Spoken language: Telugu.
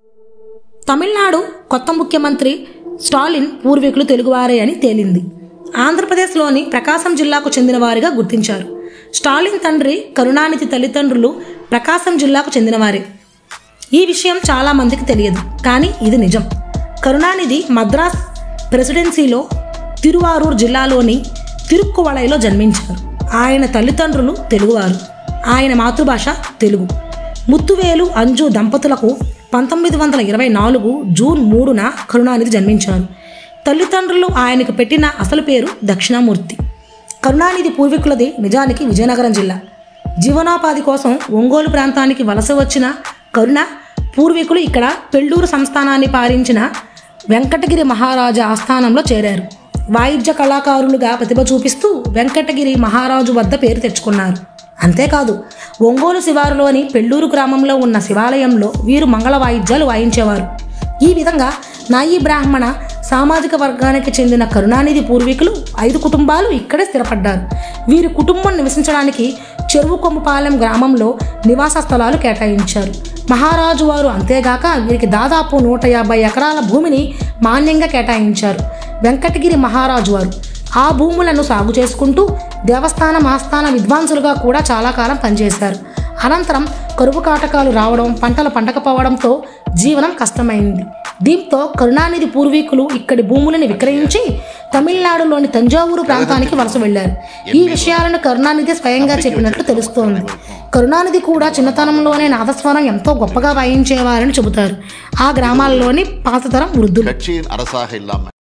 తమిళనాడు కొత్త ముఖ్యమంత్రి స్టాలిన్ పూర్వీకులు తెలుగువారే అని తేలింది ఆంధ్రప్రదేశ్లోని ప్రకాశం జిల్లాకు చెందిన వారిగా గుర్తించారు స్టాలిన్ తండ్రి కరుణానిధి తల్లిదండ్రులు ప్రకాశం జిల్లాకు చెందినవారే ఈ విషయం చాలా మందికి తెలియదు కానీ ఇది నిజం కరుణానిధి మద్రాస్ ప్రెసిడెన్సీలో తిరువారూర్ జిల్లాలోని తిరుక్కువళైలో జన్మించారు ఆయన తల్లిదండ్రులు తెలుగువారు ఆయన మాతృభాష తెలుగు ముత్తువేలు అంజు దంపతులకు పంతొమ్మిది వందల ఇరవై నాలుగు జూన్ మూడున కరుణానిధి జన్మించారు తల్లిదండ్రులు ఆయనకు పెట్టిన అసలు పేరు దక్షిణామూర్తి కరుణానిధి పూర్వీకులది నిజానికి విజయనగరం జిల్లా జీవనోపాధి కోసం ఒంగోలు ప్రాంతానికి వలస వచ్చిన కరుణ పూర్వీకులు ఇక్కడ పెళ్ళూరు సంస్థానాన్ని పాలించిన వెంకటగిరి మహారాజా ఆస్థానంలో చేరారు వాయిద్య కళాకారులుగా ప్రతిభ చూపిస్తూ వెంకటగిరి మహారాజు వద్ద పేరు తెచ్చుకున్నారు అంతేకాదు ఒంగోలు శివారులోని పెళ్ళూరు గ్రామంలో ఉన్న శివాలయంలో వీరు మంగళ వాయిద్యాలు వాయించేవారు ఈ విధంగా నాయి బ్రాహ్మణ సామాజిక వర్గానికి చెందిన కరుణానిధి పూర్వీకులు ఐదు కుటుంబాలు ఇక్కడే స్థిరపడ్డారు వీరి కుటుంబం నివసించడానికి చెరువు కొమ్మపాలెం గ్రామంలో నివాస స్థలాలు కేటాయించారు మహారాజు వారు అంతేగాక వీరికి దాదాపు నూట యాభై ఎకరాల భూమిని మాన్యంగా కేటాయించారు వెంకటగిరి మహారాజు వారు ఆ భూములను సాగు చేసుకుంటూ దేవస్థానం ఆస్థాన విద్వాంసులుగా కూడా చాలా కాలం పనిచేశారు అనంతరం కరువు కాటకాలు రావడం పంటలు పండకపోవడంతో జీవనం కష్టమైంది దీంతో కరుణానిధి పూర్వీకులు ఇక్కడి భూములను విక్రయించి తమిళనాడులోని తంజావూరు ప్రాంతానికి వలస వెళ్లారు ఈ విషయాలను కరుణానిధి స్వయంగా చెప్పినట్లు తెలుస్తోంది కరుణానిధి కూడా చిన్నతనంలోనే నాదస్వరం ఎంతో గొప్పగా వాయించేవారని చెబుతారు ఆ గ్రామాల్లోని పాతతరం వృద్ధులు கட்சியின் அரசாக இல்லாமல்